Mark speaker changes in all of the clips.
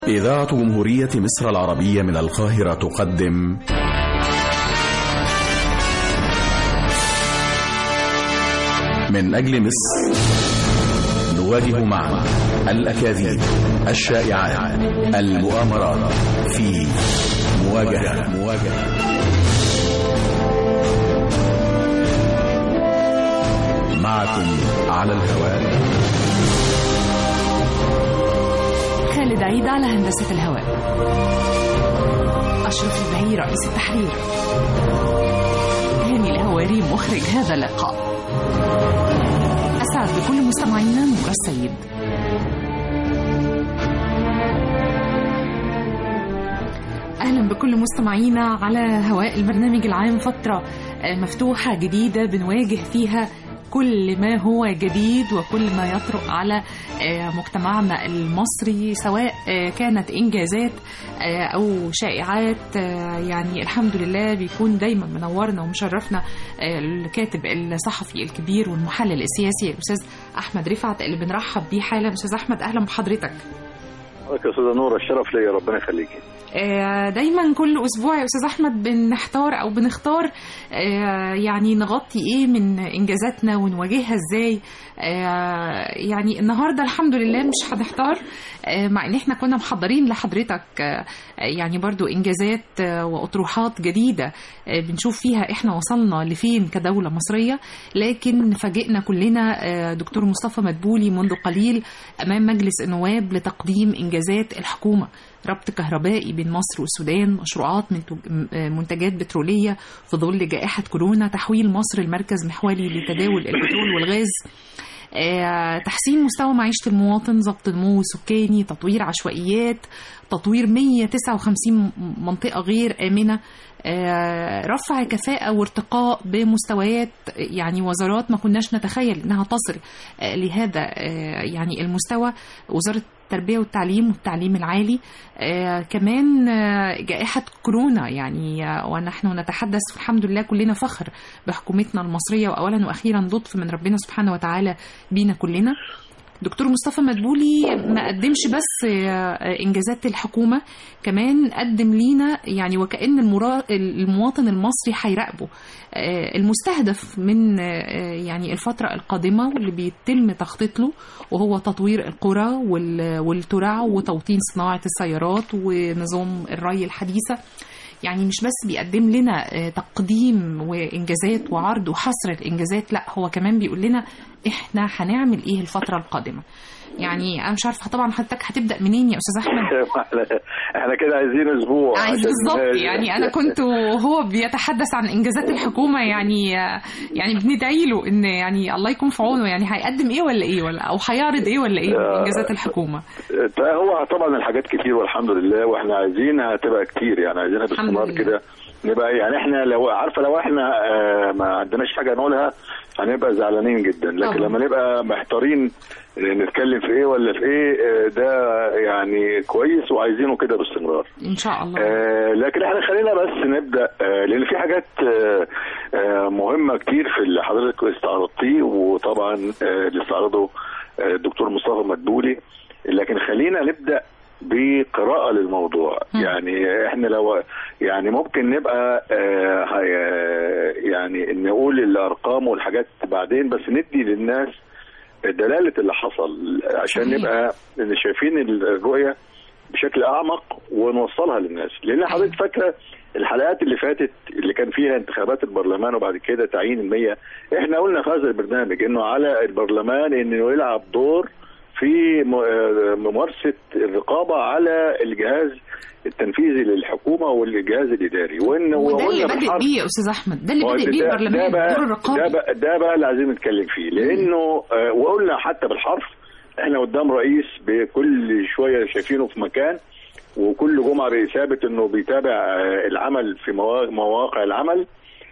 Speaker 1: إذاعة جمهورية مصر العربية من القاهرة تقدم من أجل مصر نواجه معا الأكاذيب الشائعات المؤامرات في مواجهة مواجهة معكم على الهواء
Speaker 2: خالد عيد على هندسة الهواء أشرف البهي رئيس التحرير هاني الهواري مخرج هذا اللقاء أسعد بكل مستمعينا نور السيد أهلا بكل مستمعينا على هواء البرنامج العام فترة مفتوحة جديدة بنواجه فيها كل ما هو جديد وكل ما يطرق على مجتمعنا المصري سواء كانت انجازات او شائعات يعني الحمد لله بيكون دايما منورنا ومشرفنا الكاتب الصحفي الكبير والمحلل السياسي الاستاذ احمد رفعت اللي بنرحب بيه حالا استاذ احمد اهلا بحضرتك
Speaker 3: يا استاذه نور الشرف ليا ربنا يخليكي
Speaker 2: دايما كل اسبوع يا استاذ احمد بنحتار او بنختار يعني نغطي ايه من انجازاتنا ونواجهها ازاي يعني النهارده الحمد لله مش هنحتار مع ان احنا كنا محضرين لحضرتك يعني برضو انجازات واطروحات جديده بنشوف فيها احنا وصلنا لفين كدوله مصريه لكن فاجئنا كلنا دكتور مصطفى مدبولي منذ قليل امام مجلس النواب لتقديم انجازات الحكومه ربط كهربائي بين مصر والسودان مشروعات منتجات بترولية في ظل جائحة كورونا تحويل مصر المركز محوري لتداول البترول والغاز تحسين مستوى معيشة المواطن ضبط النمو السكاني تطوير عشوائيات تطوير 159 منطقة غير آمنة رفع كفاءة وارتقاء بمستويات يعني وزارات ما كناش نتخيل انها تصل لهذا يعني المستوى وزارة التربية والتعليم والتعليم العالي آه كمان آه جائحة كورونا يعني آه ونحن نتحدث الحمد لله كلنا فخر بحكومتنا المصرية وأولا وأخيرا لطف من ربنا سبحانه وتعالى بينا كلنا دكتور مصطفى مدبولي ما قدمش بس انجازات الحكومه كمان قدم لينا يعني وكان المواطن المصري هيراقبه المستهدف من يعني الفتره القادمه واللي بيتم تخطيط له وهو تطوير القرى والترع وتوطين صناعه السيارات ونظام الري الحديثه يعني مش بس بيقدم لنا تقديم وانجازات وعرض وحصر الانجازات لا هو كمان بيقول لنا احنا هنعمل ايه الفتره القادمه يعني انا مش عارفه طبعا حضرتك هتبدا منين يا استاذ احمد
Speaker 3: احنا كده عايزين اسبوع
Speaker 2: عايز بالظبط يعني انا كنت وهو بيتحدث عن انجازات الحكومه يعني يعني بندعي له ان يعني الله يكون في عونه يعني هيقدم ايه ولا ايه ولا او هيعرض ايه ولا ايه من انجازات الحكومه
Speaker 3: هو طبعا الحاجات كتير والحمد لله واحنا عايزينها تبقى كتير يعني عايزينها باستمرار كده نبقى يعني احنا لو عارفه لو احنا ما عندناش حاجه نقولها هنبقى زعلانين جدا لكن أوه. لما نبقى محتارين نتكلم في ايه ولا في ايه ده يعني كويس وعايزينه كده باستمرار
Speaker 2: ان شاء الله
Speaker 3: آه لكن احنا خلينا بس نبدا آه لان في حاجات آه آه مهمه كتير في اللي حضرتك استعرضتيه وطبعا آه اللي استعرضه آه الدكتور مصطفى مدبولي لكن خلينا نبدا بقراءة للموضوع م. يعني احنا لو يعني ممكن نبقى آه يعني نقول الارقام والحاجات بعدين بس ندي للناس دلالة اللي حصل عشان صحيح. نبقى شايفين الرؤية بشكل اعمق ونوصلها للناس لان حضرتك فاكره الحلقات اللي فاتت اللي كان فيها انتخابات البرلمان وبعد كده تعيين المية احنا قلنا في هذا البرنامج انه على البرلمان انه يلعب دور في ممارسه الرقابه على الجهاز التنفيذي للحكومه والجهاز الاداري
Speaker 2: وان وده اللي بادئ بيه يا استاذ احمد ده اللي بادئ بيه البرلمان دور الرقابه
Speaker 3: ده بقى, ده بقى اللي عايزين نتكلم فيه لانه آه وقلنا حتى بالحرف احنا قدام رئيس بكل شويه شايفينه في مكان وكل جمعه بيثابت انه بيتابع آه العمل في مواقع العمل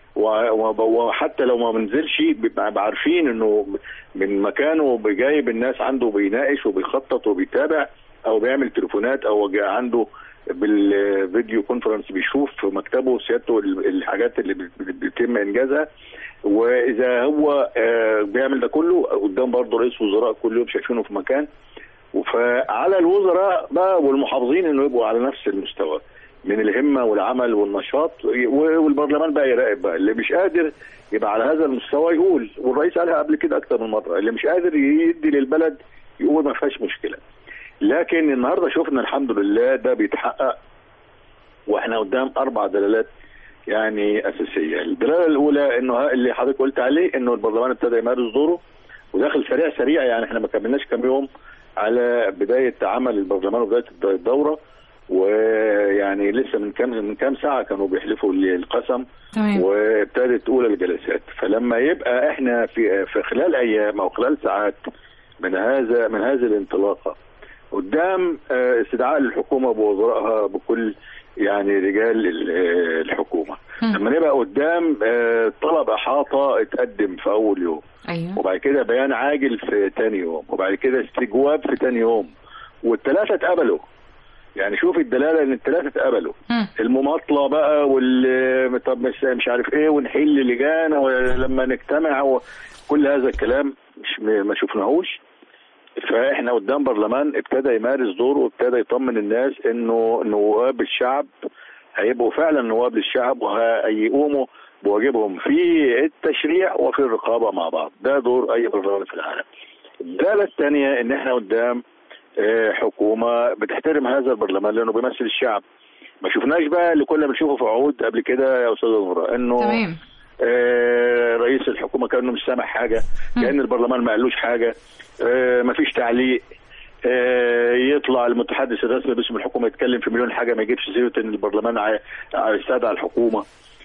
Speaker 3: وحتى لو ما بنزلش بيبقى عارفين انه من مكانه جايب الناس عنده بيناقش وبيخطط وبيتابع او بيعمل تليفونات او عنده بالفيديو كونفرنس بيشوف في مكتبه سيادته الحاجات اللي بيتم انجازها واذا هو بيعمل ده كله قدام برضه رئيس وزراء كل يوم شايفينه في مكان فعلى الوزراء بقى والمحافظين انه يبقوا على نفس المستوى من الهمه والعمل والنشاط والبرلمان بقى يراقب بقى اللي مش قادر يبقى على هذا المستوى يقول والرئيس قالها قبل كده اكتر من مره اللي مش قادر يدي للبلد يقول ما فيهاش مشكله لكن النهارده شفنا الحمد لله ده بيتحقق واحنا قدام اربع دلالات يعني اساسيه الدلاله الاولى انه اللي حضرتك قلت عليه انه البرلمان ابتدى يمارس دوره وداخل سريع سريع يعني احنا ما كملناش كام يوم على بدايه عمل البرلمان وبدايه الدوره ويعني لسه من كام من كام ساعه كانوا بيحلفوا القسم
Speaker 2: تمام
Speaker 3: وابتدت اولى الجلسات فلما يبقى احنا في في خلال ايام او خلال ساعات من هذا من هذه الانطلاقه قدام آه، استدعاء للحكومه بوزرائها بكل يعني رجال ال- آه، الحكومه
Speaker 2: مم.
Speaker 3: لما نبقى قدام آه، طلب احاطه اتقدم في اول يوم
Speaker 2: ايوه
Speaker 3: وبعد كده بيان عاجل في تاني يوم وبعد كده استجواب في تاني يوم والثلاثه اتقبلوا يعني شوف الدلاله ان الثلاثه اتقبلوا
Speaker 2: مم.
Speaker 3: المماطله بقى وال طب مش مش عارف ايه ونحل لجان ولما نجتمع وكل هذا الكلام مش ما شفناهوش فاحنا قدام برلمان ابتدى يمارس دوره وابتدى يطمن الناس انه نواب الشعب هيبقوا فعلا نواب للشعب وهيقوموا بواجبهم في التشريع وفي الرقابه مع بعض ده دور اي برلمان في العالم الداله الثانيه ان احنا قدام آه، حكومه بتحترم هذا البرلمان لانه بيمثل الشعب ما شفناش بقى اللي كنا بنشوفه في عقود قبل كده يا استاذ نورا انه
Speaker 2: تمام
Speaker 3: آه، رئيس الحكومه كانه مش سامع حاجه كان البرلمان ما قالوش حاجه آه، ما فيش تعليق آه، يطلع المتحدث الرسمي باسم الحكومه يتكلم في مليون حاجه ما يجيبش سيره ان البرلمان عاي- هيستدعى الحكومه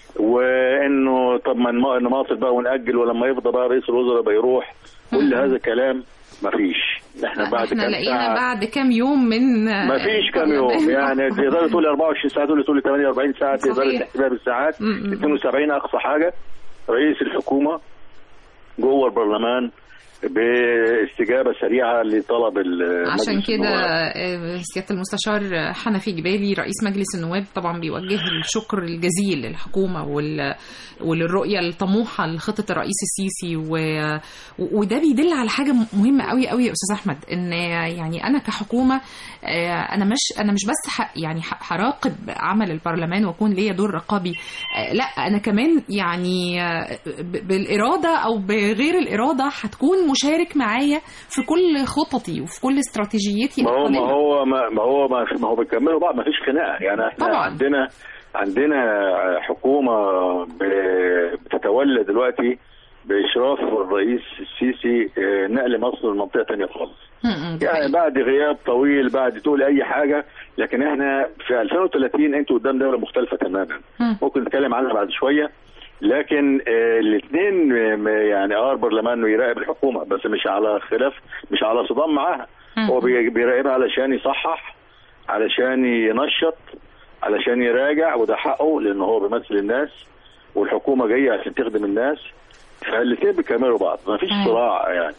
Speaker 3: وانه طب ما نما- نماطل بقى ونأجل ولما يفضى بقى رئيس الوزراء بقى يروح كل هذا كلام ما فيش احنا بعد
Speaker 2: احنا
Speaker 3: كام
Speaker 2: لقينا
Speaker 3: ساعه
Speaker 2: بعد كام يوم من
Speaker 3: ما فيش كام يوم يعني تقدر تقول 24 ساعه تقول تقول 48 ساعه تقدر
Speaker 2: صحيح.
Speaker 3: تحسبها بالساعات
Speaker 2: م- م- م.
Speaker 3: 72 اقصى حاجه رئيس الحكومه جوه البرلمان باستجابه سريعه لطلب ال-
Speaker 2: عشان
Speaker 3: مجلس
Speaker 2: كده
Speaker 3: النواب.
Speaker 2: آه، سياده المستشار حنفي جبالي رئيس مجلس النواب طبعا بيوجه الشكر الجزيل للحكومه وال... وللرؤيه الطموحه لخطه الرئيس السيسي و... و- وده بيدل على حاجه مهمه قوي قوي يا استاذ احمد ان يعني انا كحكومه آه، انا مش انا مش بس ح... يعني ح- هراقب عمل البرلمان واكون ليا دور رقابي آه، لا انا كمان يعني آه، ب- بالاراده او بغير الاراده هتكون مشارك معايا في كل خططي وفي كل استراتيجيتي
Speaker 3: ما هو ما
Speaker 2: القادمة.
Speaker 3: هو ما ما هو ما, ما هو بيكملوا بعض ما فيش خناقه يعني احنا
Speaker 2: طبعاً.
Speaker 3: عندنا عندنا حكومه ب- بتتولى دلوقتي باشراف الرئيس السيسي آه، نقل مصر لمنطقه ثانيه خالص
Speaker 2: م- م، ده
Speaker 3: يعني
Speaker 2: حقيقي.
Speaker 3: بعد غياب طويل بعد تقول اي حاجه لكن احنا في 2030 انتوا قدام دوله مختلفه تماما
Speaker 2: م.
Speaker 3: ممكن نتكلم عنها بعد شويه لكن آه الاثنين يعني اه البرلمان يراقب الحكومه بس مش على خلاف مش على صدام معاها
Speaker 2: م.
Speaker 3: هو بي- بيراقبها علشان يصحح علشان ينشط علشان يراجع وده حقه لان هو بيمثل الناس والحكومه جايه عشان تخدم الناس فالاثنين بيكملوا بعض ما فيش
Speaker 2: أيوة.
Speaker 3: صراع يعني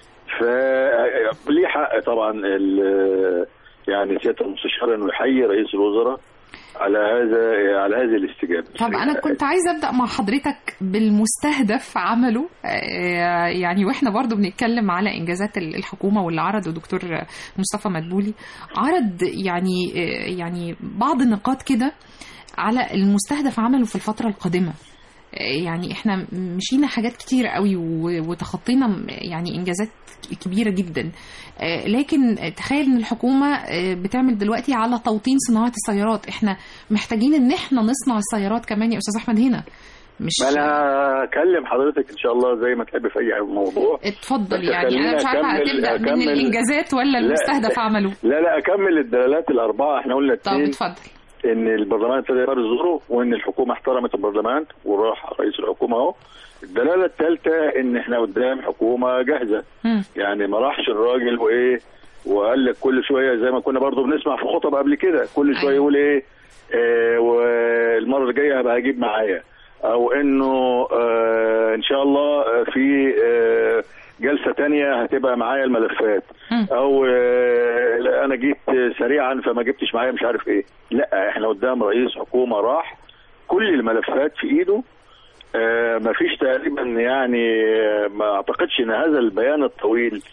Speaker 3: فليه حق طبعا ال- يعني سياده المستشار انه يحيي رئيس الوزراء على هذا على هذه الاستجابه
Speaker 2: طب انا كنت عايزه ابدا مع حضرتك بالمستهدف عمله آه، يعني واحنا برضو بنتكلم على انجازات ال- الحكومه واللي عرضه دكتور مصطفى مدبولي عرض يعني آه، يعني بعض النقاط كده على المستهدف عمله في الفتره القادمه آه، يعني احنا مشينا حاجات كتير قوي و- وتخطينا م- يعني انجازات كبيره جدا آه، لكن تخيل ان الحكومه آه، بتعمل دلوقتي على توطين صناعه السيارات احنا محتاجين ان احنا نصنع السيارات كمان يا استاذ احمد هنا مش
Speaker 3: ما انا هكلم حضرتك ان شاء الله زي ما تحب في اي موضوع
Speaker 2: اتفضل
Speaker 3: بس
Speaker 2: يعني انا
Speaker 3: خلينا
Speaker 2: مش عارفه
Speaker 3: أكمل-
Speaker 2: هتبدا من
Speaker 3: أكمل-
Speaker 2: الانجازات ولا
Speaker 3: لا.
Speaker 2: المستهدف عمله
Speaker 3: لا لا اكمل الدلالات الاربعه احنا قلنا
Speaker 2: طب
Speaker 3: اثنين
Speaker 2: اتفضل
Speaker 3: ان البرلمان ابتدى يمارس دوره وان الحكومه احترمت البرلمان وراح رئيس الحكومه اهو الدلاله الثالثه ان احنا قدام حكومه جاهزه
Speaker 2: مم.
Speaker 3: يعني ما راحش الراجل وايه وقال لك كل شويه زي ما كنا برضو بنسمع في خطب قبل كده كل شويه
Speaker 2: أيوة.
Speaker 3: يقول ايه آه والمره الجايه هبقى هجيب معايا او انه آه ان شاء الله آه، في آه جلسه تانية هتبقى معايا الملفات
Speaker 2: مم.
Speaker 3: او آه لا، انا جيت سريعا فما جبتش معايا مش عارف ايه لا احنا قدام رئيس حكومه راح كل الملفات في ايده آه ما فيش تقريبا يعني آه، ما اعتقدش ان هذا البيان الطويل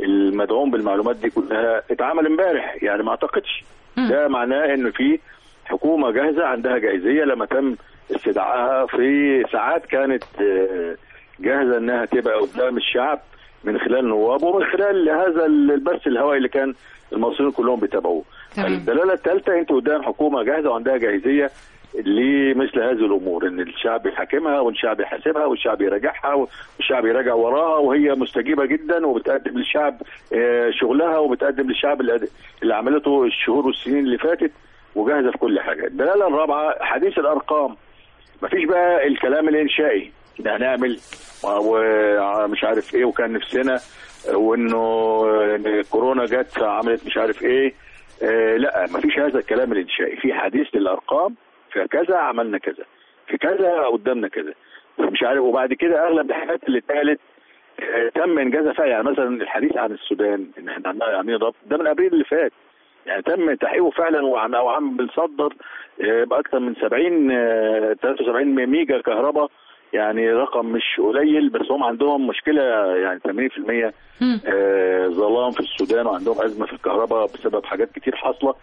Speaker 3: المدعوم بالمعلومات دي كلها اتعمل امبارح يعني ما اعتقدش
Speaker 2: مم.
Speaker 3: ده معناه ان في حكومه جاهزه عندها جاهزيه لما تم استدعائها في ساعات كانت آه، جاهزه انها تبقى قدام الشعب من خلال نواب ومن خلال هذا البث الهوائي اللي كان المصريين كلهم بيتابعوه
Speaker 2: تمام.
Speaker 3: الدلاله الثالثه انت قدام حكومه جاهزه وعندها جاهزيه لمثل هذه الامور ان الشعب يحاكمها والشعب يحاسبها والشعب يراجعها والشعب يراجع وراها وهي مستجيبه جدا وبتقدم للشعب آه، شغلها وبتقدم للشعب اللي اللي عملته الشهور والسنين اللي فاتت وجاهزه في كل حاجه. الدلاله الرابعه حديث الارقام. مفيش بقى الكلام الانشائي ده هنعمل ومش عارف ايه وكان نفسنا وانه كورونا جت فعملت مش عارف ايه آه لا مفيش هذا الكلام الانشائي في حديث للارقام في كذا عملنا كذا في كذا قدامنا كذا مش عارف وبعد كده اغلب الحاجات اللي اتقالت آه، تم انجازها فيها يعني مثلا الحديث عن السودان ان احنا عندنا عاملين ربط ده من ابريل اللي فات يعني تم تحقيقه فعلا وعم او عم بنصدر آه، باكثر من 70 آه، 73 ميجا كهرباء يعني رقم مش قليل بس هم عندهم مشكله يعني 80%
Speaker 2: مم.
Speaker 3: آه، ظلام في السودان وعندهم ازمه في الكهرباء بسبب حاجات كتير حاصله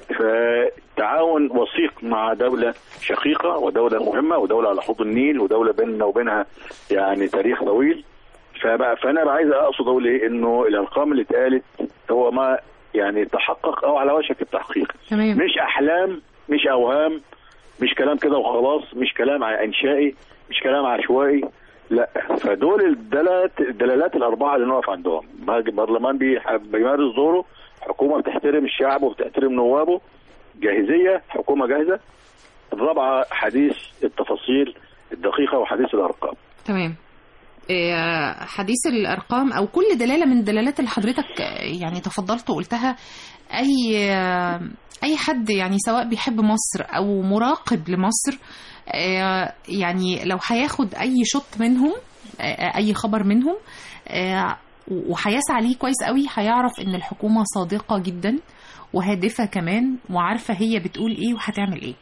Speaker 3: فتعاون وثيق مع دوله شقيقه ودوله مهمه ودوله على حوض النيل ودوله بيننا وبينها يعني تاريخ طويل فبقى فانا عايز اقصد اقول ايه انه الارقام اللي اتقالت هو ما يعني تحقق او على وشك التحقيق
Speaker 2: تمام
Speaker 3: مش احلام مش اوهام مش كلام كده وخلاص مش كلام ع- انشائي مش كلام عشوائي لا فدول الدلالات الدلالات الاربعه اللي نقف عندهم برلمان بيح- بيمارس دوره حكومه بتحترم الشعب وبتحترم نوابه جاهزيه حكومه جاهزه الرابعه حديث التفاصيل الدقيقه وحديث الارقام
Speaker 2: تمام آه، حديث الارقام او كل دلاله من الدلالات اللي حضرتك آه، يعني تفضلت وقلتها اي آه، اي حد يعني سواء بيحب مصر او مراقب لمصر آه، يعني لو هياخد اي شط منهم آه، اي خبر منهم آه، وهيسعى ليه كويس قوي هيعرف ان الحكومه صادقه جدا وهادفه كمان وعارفه هي بتقول ايه وهتعمل ايه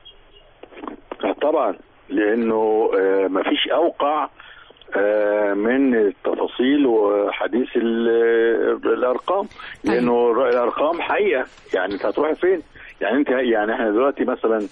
Speaker 3: طبعا لانه آه، مفيش اوقع آه، من التفاصيل وحديث ال- الارقام لانه الارقام حقيقه يعني انت هتروح فين؟ يعني انت يعني احنا دلوقتي مثلا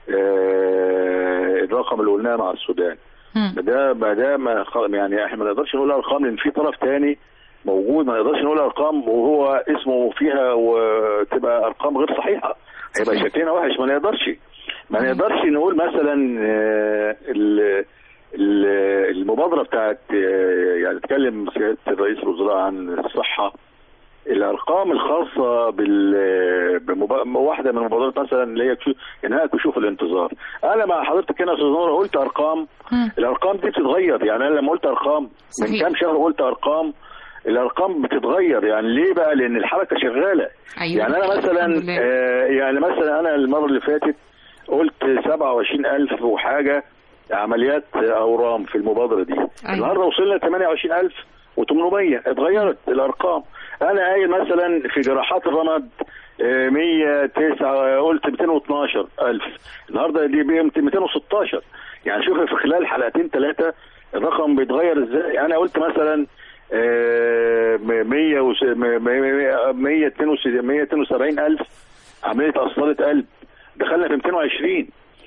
Speaker 3: آه، الرقم اللي قلناه مع السودان
Speaker 2: مم.
Speaker 3: ما ده ما ده ما خ- يعني احنا ما نقدرش نقول ارقام لان في طرف تاني موجود ما نقدرش نقول ارقام وهو اسمه فيها وتبقى ارقام غير صحيحه هيبقى
Speaker 2: صحيح.
Speaker 3: شكلنا وحش ما نقدرش ما نقدرش نقول مثلا آه، ال- ال- المبادره بتاعت آه، يعني اتكلم سياده رئيس الوزراء عن الصحه الارقام الخاصه بال بمب- واحده من المبادرات مثلا اللي هي كشو- انهاء كشوف الانتظار انا مع حضرتك هنا يا استاذ نور قلت ارقام
Speaker 2: مم.
Speaker 3: الارقام دي بتتغير يعني انا لما قلت ارقام من
Speaker 2: صحيح.
Speaker 3: كام شهر قلت ارقام الارقام بتتغير يعني ليه بقى لان الحركه شغاله
Speaker 2: ايوه
Speaker 3: يعني انا مثلا
Speaker 2: الحمد لله.
Speaker 3: آه يعني مثلا انا المره اللي فاتت قلت 27000 وحاجه عمليات اورام في المبادره دي
Speaker 2: أيوة.
Speaker 3: النهارده وصلنا ل 28800 اتغيرت الارقام انا قايل مثلا في جراحات الرمد آه، 109 قلت 212000 النهارده دي بقى 216 يعني شوف في خلال حلقتين ثلاثه الرقم بيتغير ازاي انا قلت مثلا آه، 100 وس- م- م- 172 الف عمليه قسطره قلب دخلنا في 220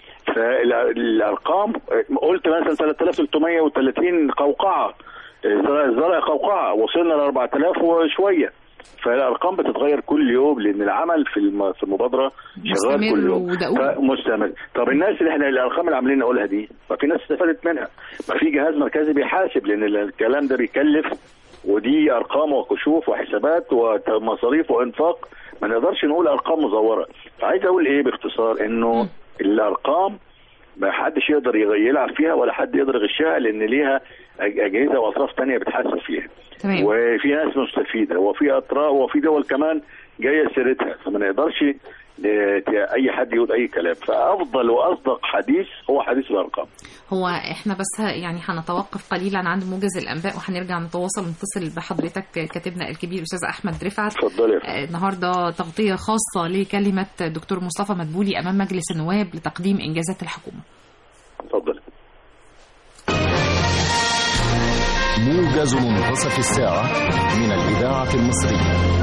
Speaker 3: فالارقام قلت مثلا 3330 قوقعه زرع زرع قوقعه وصلنا ل 4000 وشويه فالارقام بتتغير كل يوم لان العمل في الم- في المبادره شغال
Speaker 2: مستمر
Speaker 3: كل يوم
Speaker 2: ودؤوب.
Speaker 3: مستمر طب الناس اللي احنا الارقام اللي عاملين نقولها دي ما في ناس استفادت منها ما في جهاز مركزي بيحاسب لان الكلام ده بيكلف ودي ارقام وكشوف وحسابات ومصاريف وانفاق ما نقدرش نقول ارقام مزوره فعايز اقول ايه باختصار انه
Speaker 2: م.
Speaker 3: الارقام ما حدش يقدر يغ- يلعب فيها ولا حد يقدر يغشها لان ليها أج- اجهزه واطراف تانية بتحاسب فيها
Speaker 2: تمام
Speaker 3: وفي ناس مستفيده وفي اطراف وفي دول كمان جايه سيرتها فما نقدرش ن- ت- اي حد يقول اي كلام فافضل واصدق حديث هو حديث الارقام
Speaker 2: هو احنا بس ه- يعني هنتوقف قليلا عند موجز الانباء وهنرجع نتواصل ونتصل بحضرتك كاتبنا الكبير استاذ احمد رفعت
Speaker 3: اتفضل يا فندم.
Speaker 2: آه، النهارده تغطيه خاصه لكلمه دكتور مصطفى مدبولي امام مجلس النواب لتقديم انجازات الحكومه
Speaker 3: اتفضل
Speaker 1: موجز منتصف الساعة من الإذاعة المصرية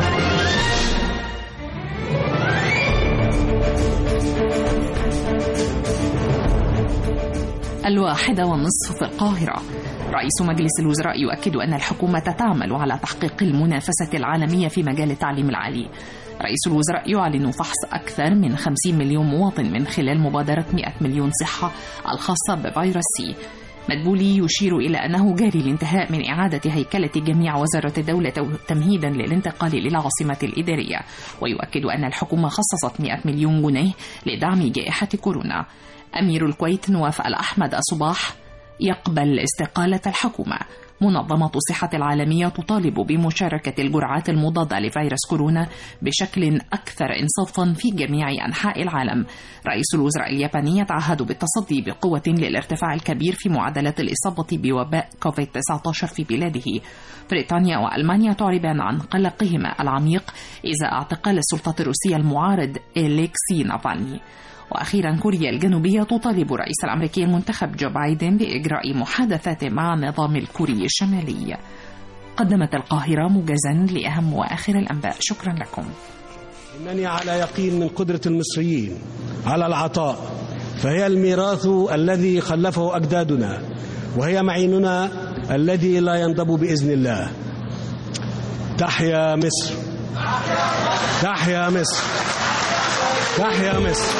Speaker 2: الواحدة والنصف في القاهرة رئيس مجلس الوزراء يؤكد أن الحكومة تعمل على تحقيق المنافسة العالمية في مجال التعليم العالي رئيس الوزراء يعلن فحص أكثر من 50 مليون مواطن من خلال مبادرة 100 مليون صحة الخاصة بفيروس سي مدبولي يشير إلى أنه جاري الانتهاء من إعادة هيكلة جميع وزارة الدولة تمهيدا للانتقال للعاصمة الإدارية ويؤكد أن الحكومة خصصت 100 مليون جنيه لدعم جائحة كورونا أمير الكويت نواف الأحمد الصباح يقبل استقالة الحكومة منظمة الصحة العالمية تطالب بمشاركة الجرعات المضادة لفيروس كورونا بشكل أكثر إنصافا في جميع أنحاء العالم رئيس الوزراء الياباني يتعهد بالتصدي بقوة للارتفاع الكبير في معدلات الإصابة بوباء كوفيد-19 في بلاده بريطانيا وألمانيا تعربان عن قلقهما العميق إزاء اعتقال السلطة الروسية المعارض إليكسي نافالني وأخيرا كوريا الجنوبية تطالب الرئيس الأمريكي المنتخب جو بايدن بإجراء محادثات مع النظام الكوري الشمالي قدمت القاهرة موجزا لأهم وآخر الأنباء شكرا لكم
Speaker 4: إنني على يقين من قدرة المصريين على العطاء فهي الميراث الذي خلفه أجدادنا وهي معيننا الذي لا ينضب بإذن الله تحيا مصر تحيا مصر تحيا مصر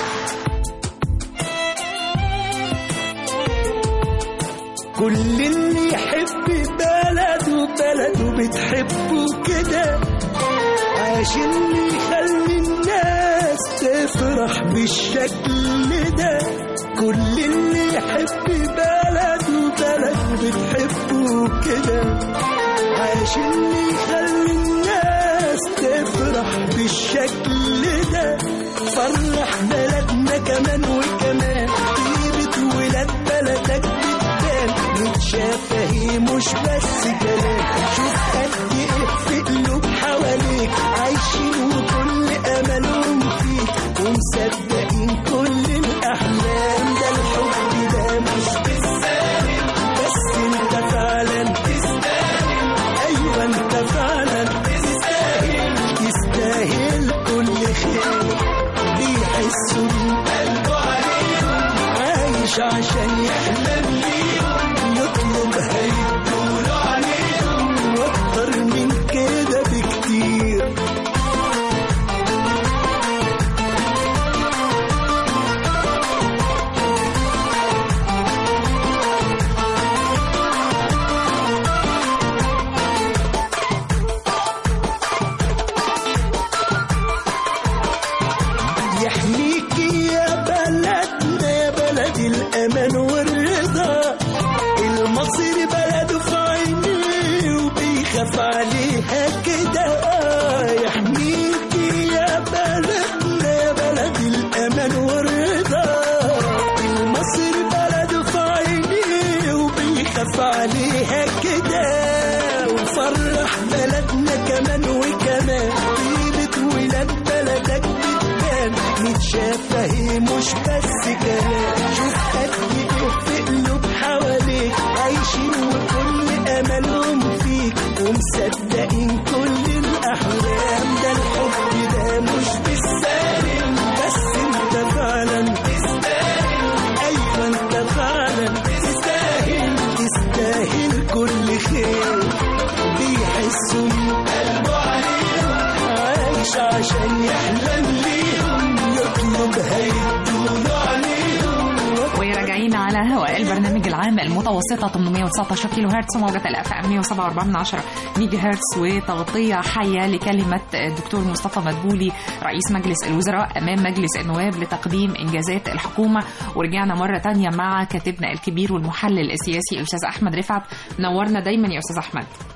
Speaker 5: كل اللي يحب بلده بلده بتحبه كده عشان يخلي الناس تفرح بالشكل ده كل اللي يحب بلده بلده بتحبه كده عشان يخلي الناس تفرح بالشكل ده فرح بلدنا كمان وكمان طيبة ولاد بلدك بتبان متشافة هي مش بس كلام شوف قد ايه في قلوب حواليك عايشين وكل املهم فيك ومصدقين كل الاحلام ده الحب ده مش بالسالم بس انت فعلا تستاهل ايوه انت فعلا تستاهل تستاهل كل خير بيحسوا قلبه عليهم عايش عشان يحلم ليهم يطلب هيدوله عليهم واكتر من كده بكتير يحميكي يا بلدنا يا بلد الأمان والرضا المصري بلده في عينيه وبيخاف عليها كده يحميكي يا بلدنا يا بلد الأمان والرضا المصري بلده في عينيه وبيخاف عليها كده وفرح بلدنا كمان وكمان طيبة ولاد بلدك بتبان متشافة هي مش بس كلام شوف قد ايه في قلوب حواليك عايشين وكل املهم فيك ومصدقين كل الاحلام ده الحب ده مش بالسالم بس انت فعلا تستاهل ايوه انت فعلا تستاهل تستاهل كل خير بيحسوا من قلبه عليهم عايش عشان يحلم ليهم يطلب هيدوله عليهم
Speaker 2: وراجعين على هواء البرنامج العام المتوسطة 819 كيلو هرتز موجة الاف ام 107.4 من 10 ميجا هرتز وتغطية حية لكلمة الدكتور مصطفى مدبولي رئيس مجلس الوزراء أمام مجلس النواب لتقديم إنجازات الحكومة ورجعنا مرة تانية مع كاتبنا الكبير والمحلل السياسي الأستاذ أحمد رفعت نورنا دايما يا أستاذ أحمد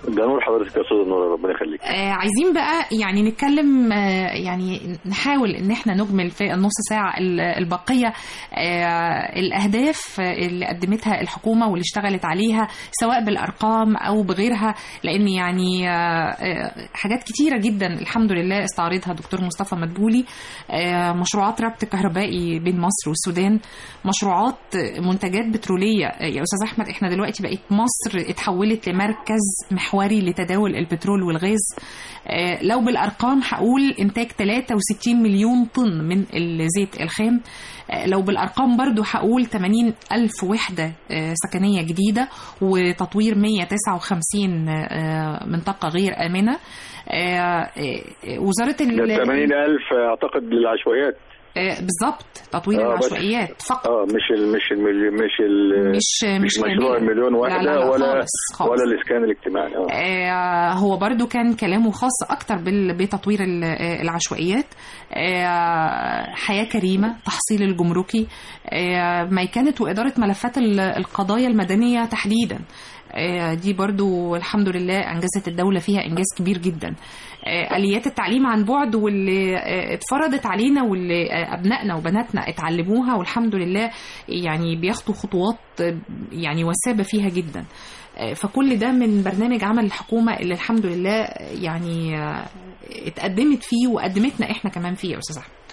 Speaker 3: ده نور حضرتك يا استاذ نور ربنا يخليك
Speaker 2: آه عايزين بقى يعني نتكلم آه يعني نحاول ان احنا نجمل في النص ساعة ال- الباقية آه الاهداف اللي قدمتها الحكومة واللي اشتغلت عليها سواء بالارقام او بغيرها لان يعني آه آه حاجات كتيرة جدا الحمد لله استعرضها دكتور مصطفى مدبولي آه مشروعات ربط كهربائي بين مصر والسودان مشروعات منتجات بترولية آه يا استاذ احمد احنا دلوقتي بقت مصر اتحولت لمركز محوري لتداول البترول والغاز آه، لو بالارقام هقول انتاج 63 مليون طن من الزيت الخام آه، لو بالارقام برضو هقول 80 الف وحده آه، سكنيه جديده وتطوير 159 آه، منطقه غير امنه آه، آه، وزاره ال-
Speaker 3: ده 80000 اعتقد للعشوائيات
Speaker 2: آه، بالظبط تطوير
Speaker 3: آه، بس.
Speaker 2: العشوائيات فقط
Speaker 3: اه مش ال مش ال مش ال
Speaker 2: مش
Speaker 3: مش
Speaker 2: مش
Speaker 3: مشروع
Speaker 2: كاملة.
Speaker 3: المليون
Speaker 2: لا،
Speaker 3: واحده
Speaker 2: لا، لا،
Speaker 3: ولا
Speaker 2: خالص، خالص.
Speaker 3: ولا الاسكان الاجتماعي اه
Speaker 2: آه، هو برضو كان كلامه خاص أكتر بال- بتطوير ال- آه، العشوائيات آه، حياة كريمة تحصيل الجمركي آه، ميكنة وإدارة ملفات ال- القضايا المدنية تحديدا آه، دي برضو الحمد لله أنجزت الدولة فيها إنجاز كبير جدا آه، آليات التعليم عن بعد واللي آه، اتفرضت علينا واللي آه، أبنائنا وبناتنا اتعلموها والحمد لله يعني بياخدوا خطوات آه، يعني وثابة فيها جدا آه، فكل ده من برنامج عمل الحكومة اللي الحمد لله آه، يعني آه، اتقدمت فيه وقدمتنا احنا كمان فيه يا أستاذ أحمد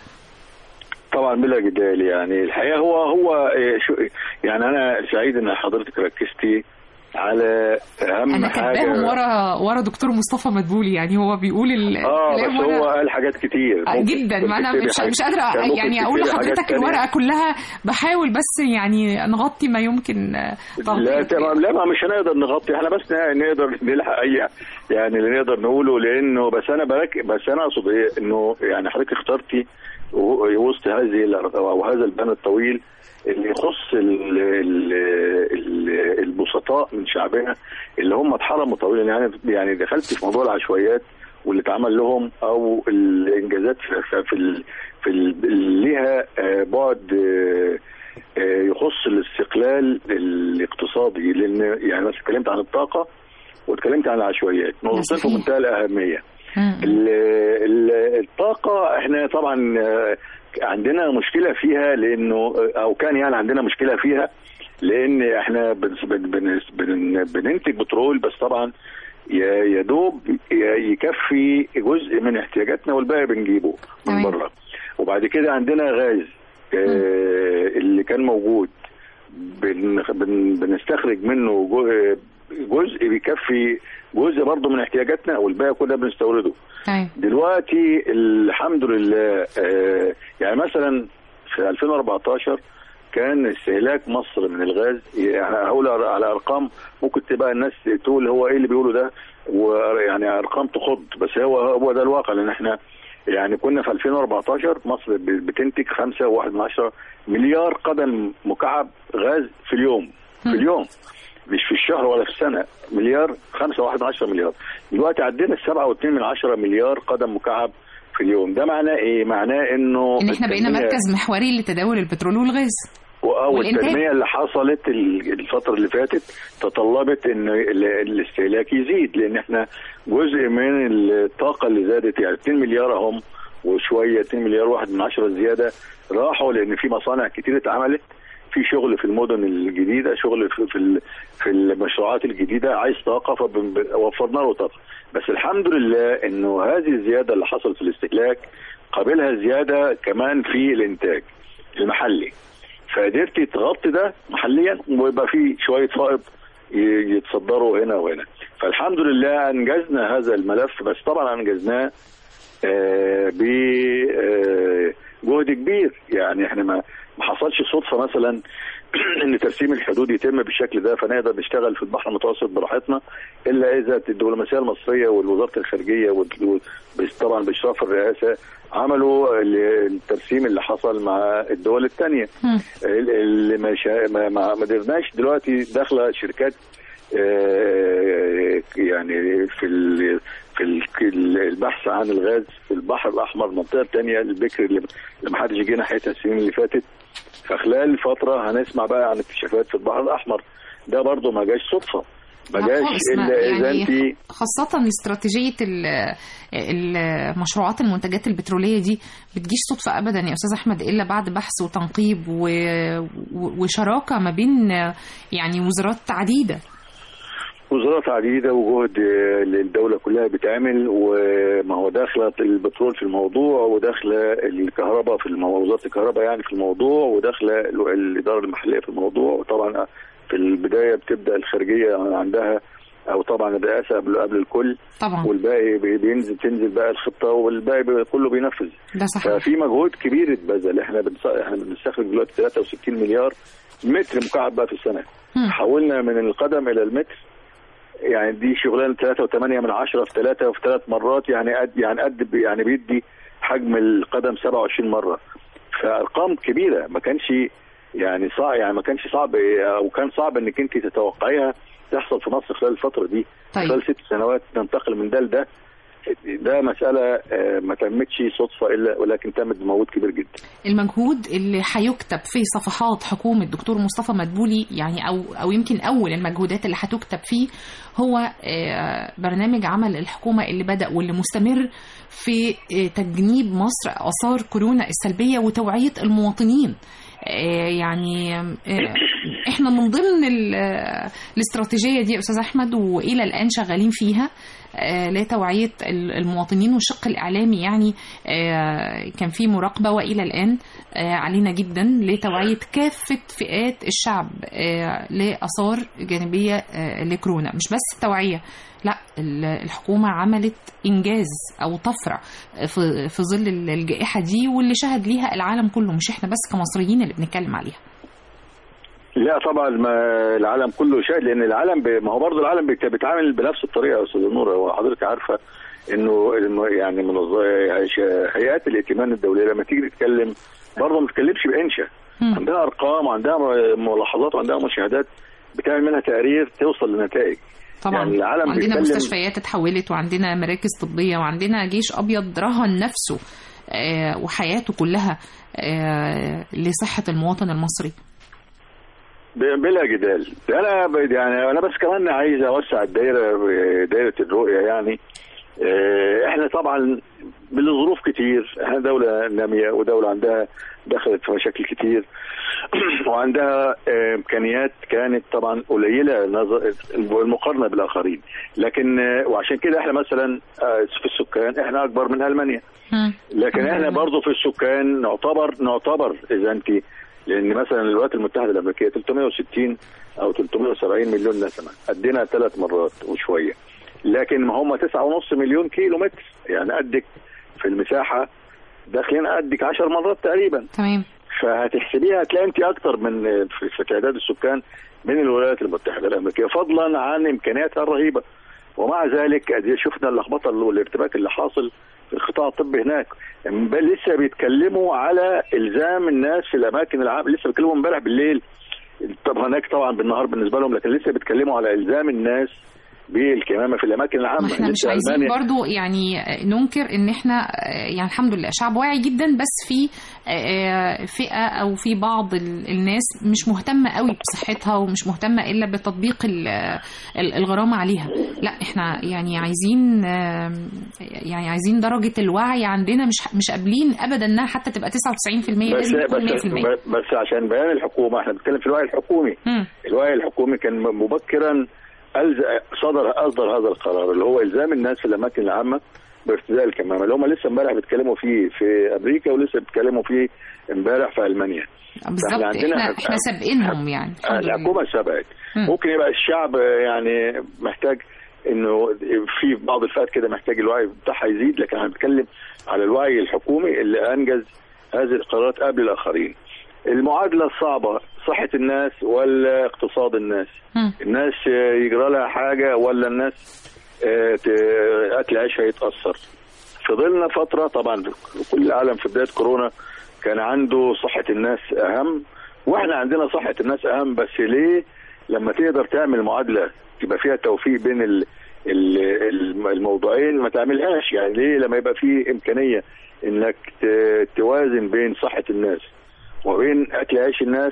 Speaker 3: طبعا بلا جدال يعني الحقيقه هو هو إيه، شو يعني انا سعيد ان حضرتك ركزتي على اهم
Speaker 2: أنا
Speaker 3: حاجه
Speaker 2: كاتباهم ورا ورا دكتور مصطفى مدبولي يعني هو بيقول ال-
Speaker 3: اه
Speaker 2: الكلام
Speaker 3: بس
Speaker 2: ورا-
Speaker 3: هو قال حاجات كتير
Speaker 2: آه،
Speaker 3: ممكن
Speaker 2: جدا
Speaker 3: كنت
Speaker 2: ما انا
Speaker 3: تكتبي
Speaker 2: مش
Speaker 3: حاجة-
Speaker 2: مش قادره
Speaker 3: كان ممكن
Speaker 2: يعني اقول
Speaker 3: تكتبي حاجات
Speaker 2: لحضرتك
Speaker 3: تانية.
Speaker 2: الورقه كلها بحاول بس يعني نغطي ما يمكن آه،
Speaker 3: لا
Speaker 2: تغطيته
Speaker 3: تمام لا ما مش هنقدر نغطي احنا بس نقدر نلحق اي يعني اللي نقدر نقوله لانه بس انا برك بس انا اقصد ايه انه يعني حضرتك اخترتي و- وسط هذه ال- او هذا البان الطويل اللي يخص ال- ال- ال- البسطاء من شعبنا اللي هم اتحرموا طويلا يعني يعني دخلت في موضوع العشوائيات واللي اتعمل لهم او الانجازات في في في, ال- في ال- اللي ليها آه، بعد آه، آه، يخص الاستقلال الاقتصادي لان يعني مثلا اتكلمت عن الطاقه واتكلمت عن العشوائيات نقطتين في
Speaker 2: صحيح.
Speaker 3: منتهى الاهميه
Speaker 2: مم.
Speaker 3: ال- ال- الطاقه احنا طبعا آه، عندنا مشكله فيها لانه او كان يعني عندنا مشكله فيها لان احنا بن- بن- بن- بن- بننتج بترول بس طبعا يا يا دوب ي- يكفي جزء من احتياجاتنا والباقي بنجيبه من
Speaker 2: تمام.
Speaker 3: بره وبعد كده عندنا غاز آه، اللي كان موجود بن بن بنستخرج منه جو- جزء بيكفي جزء برضه من احتياجاتنا والباقي كله بنستورده
Speaker 2: أيوة.
Speaker 3: دلوقتي الحمد لله آه، يعني مثلا في 2014 كان استهلاك مصر من الغاز يعني هقول على ارقام ممكن تبقى الناس تقول هو ايه اللي بيقولوا ده ويعني ارقام تخض بس هو هو ده الواقع لان احنا يعني كنا في 2014 مصر ب- بتنتج 5.1 مليار قدم مكعب غاز في اليوم في اليوم مش في الشهر ولا في السنه مليار 5.1 مليار دلوقتي عدينا 7.2 من 10 مليار قدم مكعب في اليوم ده معناه ايه معناه انه
Speaker 2: ان احنا بقينا
Speaker 3: التنمية-
Speaker 2: مركز محوري لتداول البترول والغاز
Speaker 3: او
Speaker 2: والإنتاج.
Speaker 3: التنميه اللي حصلت ال- الفتره اللي فاتت تطلبت ان ال- الاستهلاك يزيد لان احنا جزء من الطاقه اللي زادت يعني 2 مليار اهم وشويه 2 مليار واحد من عشرة زياده راحوا لان في مصانع كتير اتعملت في شغل في المدن الجديده شغل في في, ال- في المشروعات الجديده عايز طاقه فوفرنا له طاقه بس الحمد لله انه هذه الزياده اللي حصلت في الاستهلاك قابلها زياده كمان في الانتاج المحلي فقدرتي تغطي ده محليا ويبقى في شويه فائض ي- يتصدروا هنا وهنا فالحمد لله انجزنا هذا الملف بس طبعا انجزناه آه، بجهد كبير يعني احنا ما ما حصلش صدفه مثلا ان ترسيم الحدود يتم بالشكل ده فنقدر نشتغل في البحر المتوسط براحتنا الا اذا الدبلوماسيه المصريه والوزاره الخارجيه وال- وال- بس- طبعا باشراف الرئاسه عملوا ال- الترسيم اللي حصل مع الدول الثانيه
Speaker 2: مم.
Speaker 3: اللي ما شا- ما ما ما قدرناش دلوقتي داخله شركات آه، يعني في ال في ال- البحث عن الغاز في البحر الاحمر المنطقه الثانيه البكر اللي اللي ما حدش جه ناحيتها السنين اللي فاتت فخلال فتره هنسمع بقى عن اكتشافات في البحر الاحمر ده برضه ما جاش صدفه ما
Speaker 2: لا
Speaker 3: جاش
Speaker 2: خالص، ما-
Speaker 3: الا اذا
Speaker 2: يعني
Speaker 3: انت
Speaker 2: خاصة استراتيجية ال- المشروعات المنتجات البترولية دي بتجيش صدفة أبدا يا أستاذ أحمد إلا بعد بحث وتنقيب و... و- وشراكة ما بين يعني وزارات عديدة
Speaker 3: وزارات عديده وجهد آه، الدوله كلها بتعمل وما هو داخله البترول في الموضوع وداخله الكهرباء في الموضوع وزاره الكهرباء يعني في الموضوع وداخله ال- الاداره المحليه في الموضوع وطبعا في البدايه بتبدا الخارجيه عندها او طبعا الرئاسه قبل قبل الكل
Speaker 2: طبعا
Speaker 3: والباقي بي- بينزل تنزل بقى الخطه والباقي بي- كله بينفذ
Speaker 2: ده صحيح
Speaker 3: ففي مجهود كبير اتبذل احنا بنص... احنا بنستخرج دلوقتي 63 مليار متر مكعب بقى في السنه
Speaker 2: مم.
Speaker 3: حولنا من القدم الى المتر يعني دي شغلانه 3.8 من عشرة في ثلاثة في ثلاث مرات يعني قد يعني قد يعني بيدي حجم القدم 27 مره فارقام كبيره ما كانش يعني صعب يعني ما كانش صعب او كان صعب انك انت تتوقعيها تحصل في مصر خلال الفتره دي
Speaker 2: طيب.
Speaker 3: خلال ست سنوات ننتقل من ده لده ده مسألة آه، ما تمتش صدفة إلا ولكن تمت بمجهود كبير جدا
Speaker 2: المجهود اللي هيكتب في صفحات حكومة دكتور مصطفى مدبولي يعني أو أو يمكن أول المجهودات اللي هتكتب فيه هو آه، برنامج عمل الحكومة اللي بدأ واللي مستمر في آه، تجنيب مصر آثار كورونا السلبية وتوعية المواطنين آه، يعني آه، احنا من ضمن ال- آه، الاستراتيجية دي يا أستاذ أحمد وإلى الآن شغالين فيها آه، لتوعية ال- المواطنين والشق الإعلامي يعني آه، كان في مراقبة وإلى الآن آه، علينا جدا لتوعية كافة فئات الشعب آه، لآثار جانبية آه، لكورونا مش بس التوعية لا ال- الحكومة عملت إنجاز أو طفرة في في ظل ال- الجائحة دي واللي شهد ليها العالم كله مش إحنا بس كمصريين اللي بنتكلم عليها
Speaker 3: لا طبعا ما العالم كله شاهد لأن العالم ب... ما هو برضه العالم بت- بيتعامل بنفس الطريقة يا أستاذ نور هو حضرتك عارفة إنه الم- يعني منظ... هيئات الائتمان الدولية لما تيجي تتكلم برضه ما بتتكلمش بإنشا
Speaker 2: مم.
Speaker 3: عندها أرقام وعندها م- ملاحظات وعندها مشاهدات بتعمل منها تقارير توصل لنتائج
Speaker 2: طبعا
Speaker 3: يعني العالم
Speaker 2: وعندنا
Speaker 3: بيتكلم-
Speaker 2: مستشفيات اتحولت وعندنا مراكز طبية وعندنا جيش أبيض رهن نفسه آه، وحياته كلها آه، لصحة المواطن المصري
Speaker 3: ب- بلا جدال ده انا ب- يعني انا بس كمان عايز اوسع الدايره دايره الرؤيه يعني آه، احنا طبعا بالظروف كتير احنا دوله ناميه ودوله عندها دخلت في مشاكل كتير وعندها آه، امكانيات كانت طبعا قليله نظر المقارنه بالاخرين لكن آه، وعشان كده احنا مثلا آه، في السكان احنا اكبر من المانيا
Speaker 2: مم.
Speaker 3: لكن
Speaker 2: الحمد
Speaker 3: احنا
Speaker 2: لله.
Speaker 3: برضه في السكان نعتبر نعتبر اذا انت لان مثلا الولايات المتحده الامريكيه 360 او 370 مليون نسمه قدنا ثلاث مرات وشويه لكن هم 9.5 مليون كيلو متر يعني قدك في المساحه داخلين قدك 10 مرات تقريبا
Speaker 2: تمام
Speaker 3: فهتحسبيها هتلاقي انت اكتر من في في تعداد السكان من الولايات المتحده الامريكيه فضلا عن امكانياتها الرهيبه ومع ذلك ادي شفنا اللخبطه والارتباك اللي حاصل في القطاع الطبي هناك بل لسه بيتكلموا على الزام الناس في الاماكن العامه لسه بيتكلموا امبارح بالليل طب هناك طبعا بالنهار بالنسبه لهم لكن لسه بيتكلموا على الزام الناس بالكمامه في الاماكن
Speaker 2: ما
Speaker 3: العامه
Speaker 2: احنا مش
Speaker 3: لسه
Speaker 2: عايزين
Speaker 3: ألمانيا-
Speaker 2: برضو يعني ننكر ان احنا آه، يعني الحمد لله شعب واعي جدا بس في آه، فئة او في بعض ال- الناس مش مهتمة قوي بصحتها ومش مهتمة الا بتطبيق ال- ال- الغرامة عليها لا احنا يعني عايزين آه، يعني عايزين درجة الوعي عندنا مش مش قابلين ابدا انها حتى تبقى 99%
Speaker 3: بس
Speaker 2: لازم تكون
Speaker 3: بس
Speaker 2: 100%
Speaker 3: بس عشان بيان الحكومه احنا بنتكلم في الوعي الحكومي
Speaker 2: مم.
Speaker 3: الوعي الحكومي كان مبكرا ألز- صدر اصدر هذا القرار اللي هو الزام الناس في الاماكن العامه بارتداء الكمامه اللي هم لسه امبارح بيتكلموا فيه في امريكا ولسه بيتكلموا فيه امبارح في المانيا
Speaker 2: بالظبط
Speaker 3: عندنا-
Speaker 2: احنا احنا سابقينهم يعني الحمد لله.
Speaker 3: الحكومه سبقت
Speaker 2: مم.
Speaker 3: ممكن يبقى الشعب يعني محتاج انه في بعض الفئات كده محتاج الوعي بتاعها يزيد لكن انا بتكلم على الوعي الحكومي اللي انجز هذه القرارات قبل الاخرين المعادله الصعبه صحه الناس ولا اقتصاد الناس
Speaker 2: مم.
Speaker 3: الناس آه، يجرى لها حاجه ولا الناس آه، ت- اكل عيشها يتاثر فضلنا فتره طبعا كل العالم في بدايه كورونا كان عنده صحه الناس اهم واحنا عندنا صحه الناس اهم بس ليه لما تقدر تعمل معادله تبقى فيها توفيق بين ال ال- ال- الموضوعين ما تعملهاش يعني ليه لما يبقى في امكانيه انك ت- توازن بين صحه الناس وبين اكل عيش الناس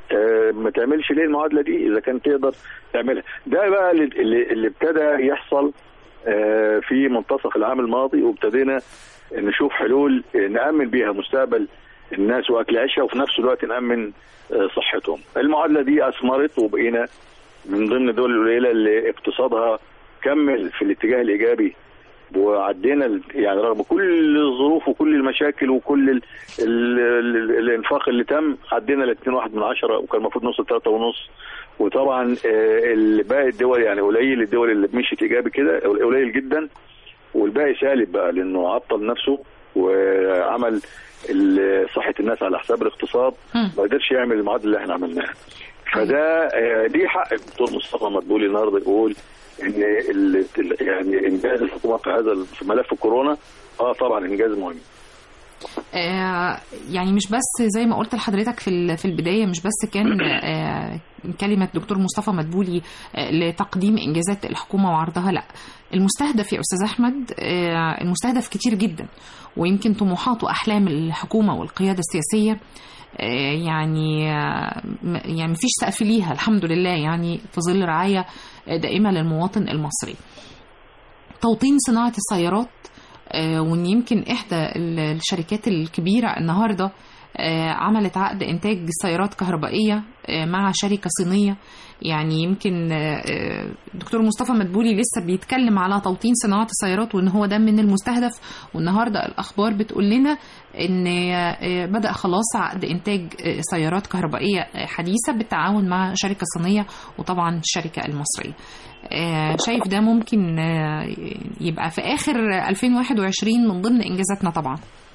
Speaker 3: آه، ما تعملش ليه المعادله دي اذا كان تقدر تعملها ده بقى اللي, اللي اللي ابتدى يحصل آه، في منتصف العام الماضي وابتدينا نشوف حلول آه، نامن بيها مستقبل الناس واكل عيشها وفي نفس الوقت نامن آه، صحتهم المعادله دي اثمرت وبقينا من ضمن الدول القليله اللي اقتصادها كمل في الاتجاه الايجابي وعدينا ال- يعني رغم كل الظروف وكل المشاكل وكل ال ال ال الانفاق اللي تم عدينا ل 2.1 من عشرة وكان المفروض نوصل 3 ونص وطبعا آه، ال- باقي الدول يعني قليل الدول اللي مشيت ايجابي كده قليل جدا والباقي سالب بقى لانه عطل نفسه وعمل ال- صحه الناس على حساب الاقتصاد
Speaker 2: مم.
Speaker 3: ما قدرش يعمل المعادله اللي احنا عملناها فده آه، دي حق الدكتور مصطفى مدبولي النهارده يقول ان ال- ال- يعني انجاز الحكومه في هذا ال- في ملف كورونا اه طبعا انجاز مهم
Speaker 2: آه، يعني مش بس زي ما قلت لحضرتك في ال- في البدايه مش بس كان آه، كلمه دكتور مصطفى مدبولي آه، لتقديم انجازات الحكومه وعرضها لا المستهدف يا استاذ احمد آه، المستهدف كتير جدا ويمكن طموحات واحلام الحكومه والقياده السياسيه آه، يعني آه، م- يعني مفيش سقف ليها الحمد لله يعني في ظل رعايه آه، دائمه للمواطن المصري توطين صناعه السيارات آه، وان يمكن احدى ال- الشركات الكبيره النهارده آه، عملت عقد انتاج سيارات كهربائيه آه، مع شركه صينيه يعني يمكن آه، آه، الدكتور مصطفى مدبولي لسه بيتكلم على توطين صناعه السيارات وان هو ده من المستهدف والنهارده الاخبار بتقول لنا ان آه، بدا خلاص عقد انتاج آه، سيارات كهربائيه آه، حديثه بالتعاون مع شركه صينيه وطبعا الشركه المصريه آه، شايف ده ممكن آه، يبقى في اخر 2021 من ضمن انجازاتنا طبعا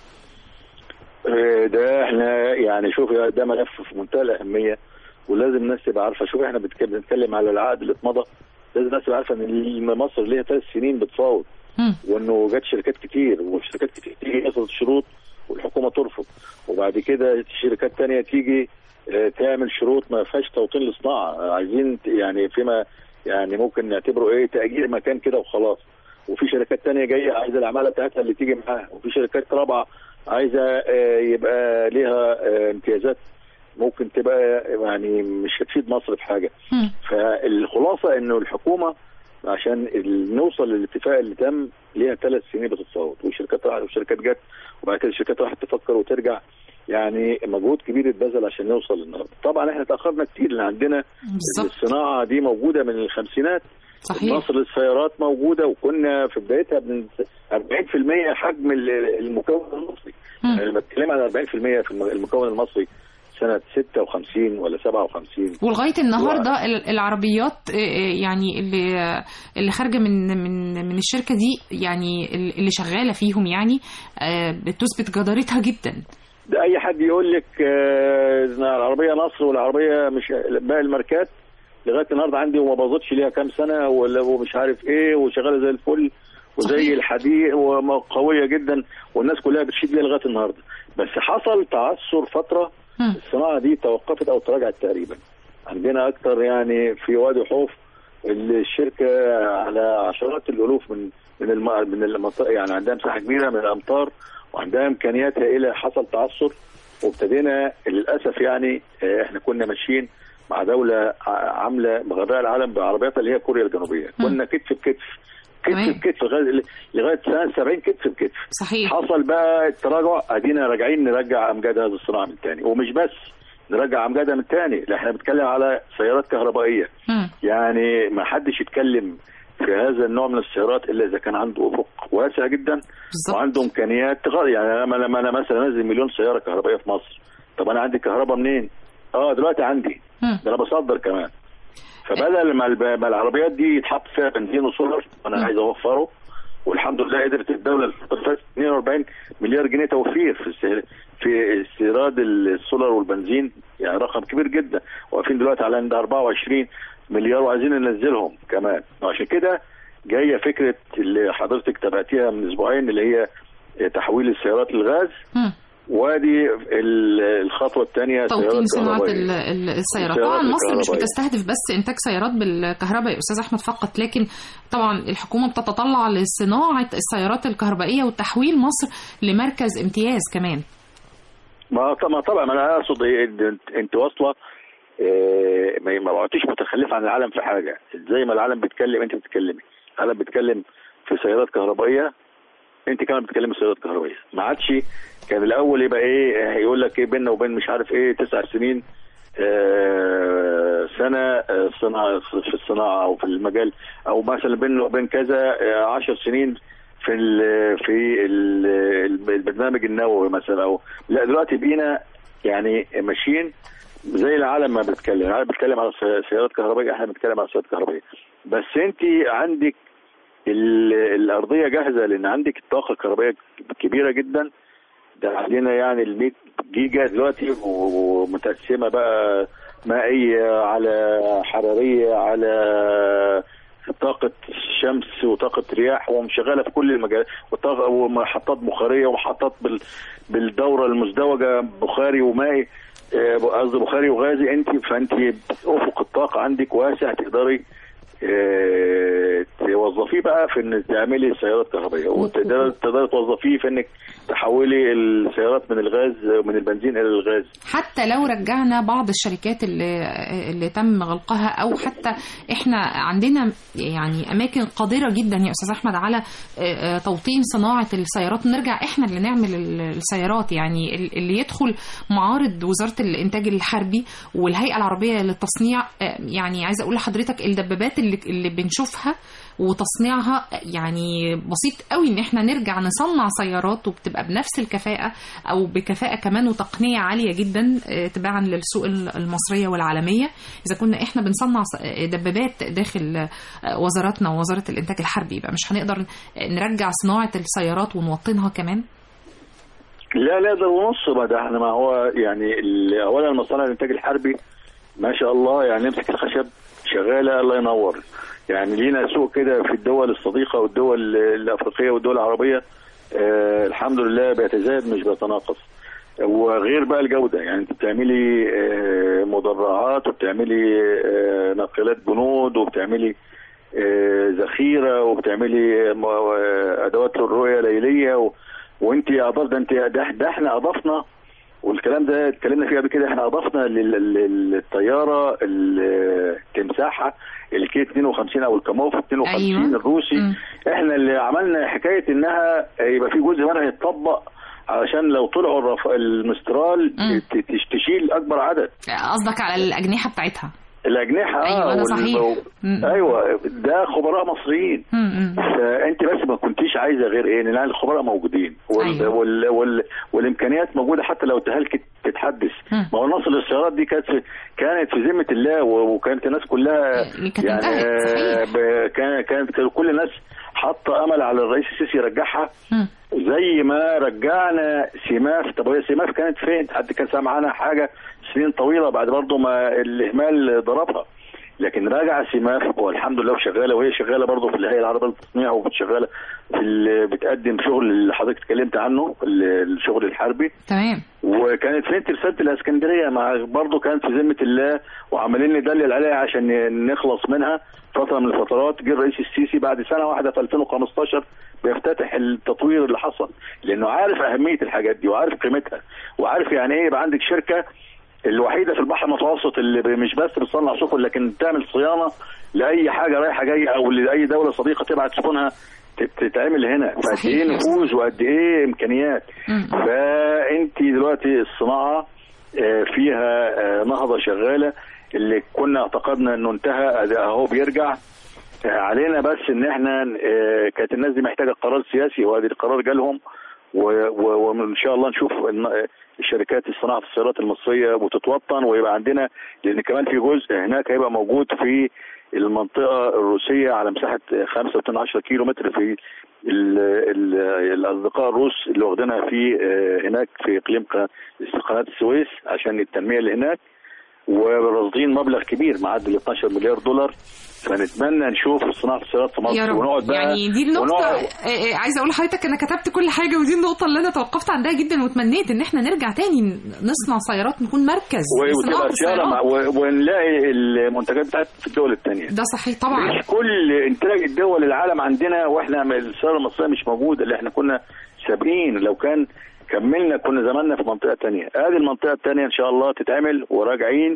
Speaker 3: آه، ده احنا يعني شوف ده ملف في منتهى الاهميه ولازم الناس تبقى عارفه شوف احنا بنتك- بنتكلم على العقد اللي اتمضى لازم الناس تبقى عارفه ان مصر ليها ثلاث سنين بتفاوض
Speaker 2: مم.
Speaker 3: وانه جت شركات كتير وشركات كتير تيجي تاخد شروط والحكومه ترفض وبعد كده شركات تانية تيجي آه، تعمل شروط ما فيهاش توطين للصناعه آه، عايزين ت- يعني فيما يعني ممكن نعتبره ايه تاجير مكان كده وخلاص وفي شركات تانية جايه عايزه العماله بتاعتها اللي تيجي معاها وفي شركات رابعه عايزه آه، يبقى ليها آه، امتيازات ممكن تبقى يعني مش هتفيد مصر في حاجه
Speaker 2: مم.
Speaker 3: فالخلاصه انه الحكومه عشان ال- نوصل للاتفاق اللي تم ليها ثلاث سنين بتتفاوض وشركات راحت وشركات جت وبعد كده الشركات راحت تفكر وترجع يعني مجهود كبير اتبذل عشان نوصل للنهارده طبعا احنا تاخرنا كتير لان عندنا
Speaker 2: بالظبط
Speaker 3: الصناعه دي موجوده من الخمسينات
Speaker 2: صحيح
Speaker 3: مصر السيارات موجوده وكنا في بدايتها من 40% حجم ال- المكون المصري
Speaker 2: مم.
Speaker 3: يعني بتكلم على 40% في الم- المكون المصري سنه 56 ولا 57
Speaker 2: ولغايه النهارده ال- العربيات آه، آه، يعني اللي اللي خارجه من من من الشركه دي يعني ال- اللي شغاله فيهم يعني آه، بتثبت جدارتها جدا
Speaker 3: ده اي حد يقول لك آه، إن العربيه نصر والعربيه مش باقي الماركات لغايه النهارده عندي وما باظتش ليها كام سنه ولا ومش عارف ايه وشغاله زي الفل وزي
Speaker 2: صحيح.
Speaker 3: الحديد وقويه جدا والناس كلها بتشيد بيها لغايه النهارده بس حصل تعثر فتره
Speaker 2: مم.
Speaker 3: الصناعه دي توقفت او تراجعت تقريبا عندنا اكتر يعني في وادي حوف الشركه على عشرات الالوف من من الم... من المنطقه يعني عندها مساحه كبيره من الامطار وعندها امكانيات هائله حصل تعثر وابتدينا للاسف يعني آه، احنا كنا ماشيين مع دوله ع- عامله مغرقه العالم بعربياتها اللي هي كوريا الجنوبيه
Speaker 2: مم.
Speaker 3: كنا كتف بكتف
Speaker 2: تمام.
Speaker 3: كتف بكتف لغايه لغايه سنه 70 كتف بكتف
Speaker 2: صحيح
Speaker 3: حصل بقى التراجع ادينا راجعين نرجع امجاد هذا الصناعه من تاني ومش بس نرجع امجادها من تاني لا احنا بنتكلم على سيارات كهربائيه
Speaker 2: مم.
Speaker 3: يعني ما حدش يتكلم في هذا النوع من السيارات الا اذا كان عنده افق واسع جدا
Speaker 2: بالظبط
Speaker 3: وعنده امكانيات تغير يعني انا لما انا مثلا انزل مليون سياره كهربائيه في مصر طب انا عندي كهرباء منين؟ اه دلوقتي عندي
Speaker 2: مم.
Speaker 3: ده انا بصدر كمان فبدل ما الب- ما العربيات دي يتحط فيها بنزين وسولار وانا
Speaker 2: مم.
Speaker 3: عايز اوفره والحمد لله قدرت الدوله الفتره اللي فاتت 42 مليار جنيه توفير في است- في استيراد السولار والبنزين يعني رقم كبير جدا واقفين دلوقتي على عند 24 مليار وعايزين ننزلهم كمان وعشان كده جايه فكره اللي حضرتك تابعتيها من اسبوعين اللي هي تحويل السيارات للغاز
Speaker 2: مم.
Speaker 3: وادي ال- الخطوه الثانيه
Speaker 2: توطين صناعة
Speaker 3: كهربائية.
Speaker 2: ال- ال- السيارات
Speaker 3: السيارات
Speaker 2: طبعا مصر مش
Speaker 3: الكهربائية.
Speaker 2: بتستهدف بس إنتاج سيارات بالكهرباء يا أستاذ أحمد فقط لكن طبعا الحكومة بتتطلع لصناعة السيارات الكهربائية وتحويل مصر لمركز امتياز كمان
Speaker 3: ما طبعا طبعا ما انا اقصد ايه إن انت- انت واصله آه، ما ما بقعديش متخلفه عن العالم في حاجه زي ما العالم بيتكلم انت بتتكلمي العالم بيتكلم في سيارات كهربائيه انت كمان بتتكلمي سيارات كهربائيه ما عادش كان الاول يبقى ايه يقول لك ايه بيننا وبين مش عارف ايه تسع سنين آه، سنه آه، صناعه في الصناعه او في المجال او مثلا بيننا وبين كذا آه، عشر سنين في ال في ال البرنامج النووي مثلا او لا دلوقتي بقينا يعني ماشيين زي العالم ما بيتكلم العالم بيتكلم على سي- سيارات كهربائيه احنا بنتكلم على سيارات كهربائيه بس انت عندك ال- الارضيه جاهزه لان عندك الطاقه الكهربائيه كبيره جدا ده عندنا يعني ال 100 جيجا دلوقتي و- ومتقسمه بقى مائيه على حراريه على طاقة شمس وطاقة رياح ومشغلة في كل المجالات وطاقة ومحطات بخارية ومحطات بال بالدورة المزدوجة بخاري ومائي آه، قصدي بخاري وغازي انت فانت افق الطاقة عندك واسع تقدري آه، توظفيه بقى في ان تعملي سيارات كهربائيه وتقدري تقدري توظفيه في انك تحولي السيارات من الغاز من البنزين الى الغاز
Speaker 2: حتى لو رجعنا بعض الشركات اللي اللي تم غلقها او حتى احنا عندنا يعني اماكن قادره جدا يا استاذ احمد على آه، آه، توطين صناعه السيارات نرجع احنا اللي نعمل ال- السيارات يعني ال- اللي يدخل معارض وزاره الانتاج الحربي والهيئه العربيه للتصنيع آه، يعني عايزه اقول لحضرتك الدبابات اللي اللي بنشوفها وتصنيعها يعني بسيط قوي ان احنا نرجع نصنع سيارات وبتبقى بنفس الكفاءه او بكفاءه كمان وتقنيه عاليه جدا آه، تباعا للسوق ال- المصريه والعالميه اذا كنا احنا بنصنع س- آه، دبابات داخل آه، وزاراتنا ووزاره الانتاج الحربي يبقى مش هنقدر آه، نرجع صناعه السيارات ونوطنها كمان
Speaker 3: لا لا ده ونص ما ده احنا ما هو يعني ال- اولا مصانع الانتاج الحربي ما شاء الله يعني نمسك الخشب شغاله الله ينور يعني لينا سوق كده في الدول الصديقه والدول الافريقيه والدول العربيه آه الحمد لله بيتزايد مش بيتناقص وغير بقى الجوده يعني انت بتعملي آه مدرعات وبتعملي آه ناقلات جنود وبتعملي آه ذخيره وبتعملي م- آه، ادوات الرؤيه ليليه و... وانت اضاف ده انت ده, ده احنا اضفنا والكلام ده اتكلمنا فيه قبل كده احنا اضفنا لل- لل- للطياره ال- تمساحها الكي 52 او الكاموف 52
Speaker 2: أيوة.
Speaker 3: الروسي
Speaker 2: مم.
Speaker 3: احنا اللي عملنا حكايه انها يبقى في جزء منها يتطبق علشان لو طلعوا الرف... المسترال
Speaker 2: مم.
Speaker 3: ت- تش- تشيل اكبر عدد
Speaker 2: قصدك على الاجنحه بتاعتها
Speaker 3: الاجنحه اه
Speaker 2: أيوة، ده
Speaker 3: وال-
Speaker 2: صحيح.
Speaker 3: و-
Speaker 2: مم.
Speaker 3: ايوه ده خبراء مصريين
Speaker 2: م- م.
Speaker 3: فانت بس ما كنتيش عايزه غير ايه ان الخبراء موجودين وال...
Speaker 2: أيوة.
Speaker 3: وال... وال... والامكانيات موجوده حتى لو تهلكت تتحدث
Speaker 2: مم.
Speaker 3: ما هو نصر السيارات دي كانت في... كانت في ذمه الله و... وكانت الناس كلها
Speaker 2: اللي كانت
Speaker 3: يعني
Speaker 2: انتهت،
Speaker 3: آه،
Speaker 2: صحيح.
Speaker 3: ب... كان... كانت كان كل الناس حاطه امل على الرئيس السيسي يرجعها
Speaker 2: م.
Speaker 3: زي ما رجعنا سماف طب هي سماف كانت فين؟ حد كان سامع عنها حاجه سنين طويله بعد برضه ما الاهمال ضربها لكن راجع سماف والحمد لله شغاله وهي شغاله برضه في الهيئه العربيه للتصنيع وشغاله في ال- بتقدم شغل اللي حضرتك اتكلمت عنه ال- الشغل الحربي
Speaker 2: تمام
Speaker 3: وكانت فين ترسانة الاسكندريه مع برضه كانت في ذمه الله وعمالين ندلل عليها عشان نخلص منها فتره من الفترات جه الرئيس السيسي بعد سنه واحده في 2015 بيفتتح التطوير اللي حصل لانه عارف اهميه الحاجات دي وعارف قيمتها وعارف يعني ايه يبقى عندك شركه الوحيده في البحر المتوسط اللي ب- مش بس بتصنع سفن لكن بتعمل صيانه لاي حاجه رايحه جايه او لاي دوله صديقه تبعت سفنها تت- تتعمل هنا فقد
Speaker 2: صحيح.
Speaker 3: ايه نفوذ وقد ايه امكانيات
Speaker 2: مم.
Speaker 3: فانت دلوقتي الصناعه آه، فيها آه، نهضه شغاله اللي كنا اعتقدنا انه انتهى أدي اهو بيرجع آه، علينا بس ان احنا آه، كانت الناس دي محتاجه قرار سياسي وادي القرار جالهم و- و- وان شاء الله نشوف إن- آه، الشركات الصناعه السيارات المصريه وتتوطن ويبقى عندنا لان كمان في جزء هناك هيبقى موجود في المنطقه الروسيه على مساحه 5 كيلو متر في ال ال الاصدقاء الروس اللي واخدينها في آه، هناك في اقليم ق- قناه السويس عشان التنميه اللي هناك ورصدين مبلغ كبير معدل 12 مليار دولار فنتمنى نشوف صناعه السيارات في
Speaker 2: يا
Speaker 3: مصر
Speaker 2: رب
Speaker 3: ونقعد بقى
Speaker 2: يعني دي النقطة
Speaker 3: ونقعد-
Speaker 2: آه، آه، عايزة أقول لحضرتك أنا كتبت كل حاجة ودي النقطة اللي أنا توقفت عندها جدا وتمنيت إن إحنا نرجع تاني نصنع سيارات نكون مركز لصناعة
Speaker 3: وتبقى سياره مع-
Speaker 2: السيارات
Speaker 3: و- ونلاقي المنتجات بتاعت في الدول الثانيه
Speaker 2: ده صحيح طبعا
Speaker 3: مش كل انتاج الدول العالم عندنا واحنا السياره المصريه مش موجوده اللي احنا كنا سابقين لو كان كملنا كنا زماننا في منطقه تانية ادي المنطقه التانية ان شاء الله تتعمل وراجعين